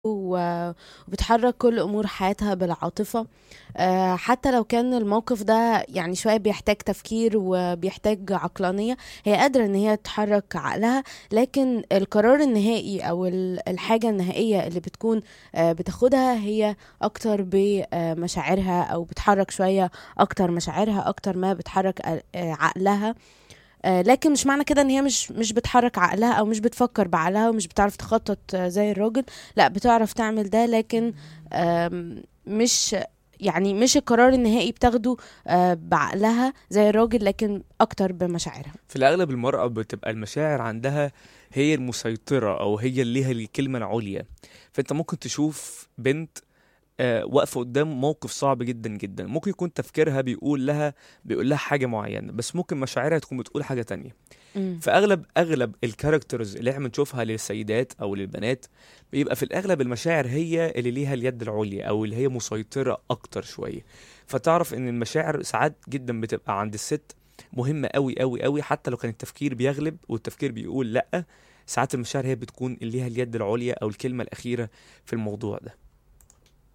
و- وبتحرك كل امور حياتها بالعاطفه آه، حتى لو كان الموقف ده يعني شويه بيحتاج تفكير وبيحتاج عقلانيه هي قادره ان هي تحرك عقلها لكن القرار النهائي او ال- الحاجه النهائيه اللي بتكون آه، بتاخدها هي اكتر بمشاعرها او بتحرك شويه اكتر مشاعرها اكتر ما بتحرك آه، عقلها آه، لكن مش معنى كده ان هي مش مش بتحرك عقلها او مش بتفكر بعقلها ومش بتعرف تخطط آه، زي الراجل لا بتعرف تعمل ده لكن آم، مش يعني مش القرار النهائي بتاخده آه، بعقلها زي الراجل لكن اكتر بمشاعرها في الأغلب المرأة بتبقى المشاعر عندها هي المسيطرة أو هي اللي ليها الكلمة العليا فأنت ممكن تشوف بنت آه، واقفة قدام موقف صعب جدا جدا ممكن يكون تفكيرها بيقول لها بيقول لها حاجة معينة بس ممكن مشاعرها تكون بتقول حاجة تانية مم. فاغلب اغلب الكاركترز اللي احنا بنشوفها للسيدات او للبنات بيبقى في الاغلب المشاعر هي اللي ليها اليد العليا او اللي هي مسيطره اكتر شويه فتعرف ان المشاعر ساعات جدا بتبقى عند الست مهمه قوي قوي قوي حتى لو كان التفكير بيغلب والتفكير بيقول لا ساعات المشاعر هي بتكون اللي ليها اليد العليا او الكلمه الاخيره في الموضوع ده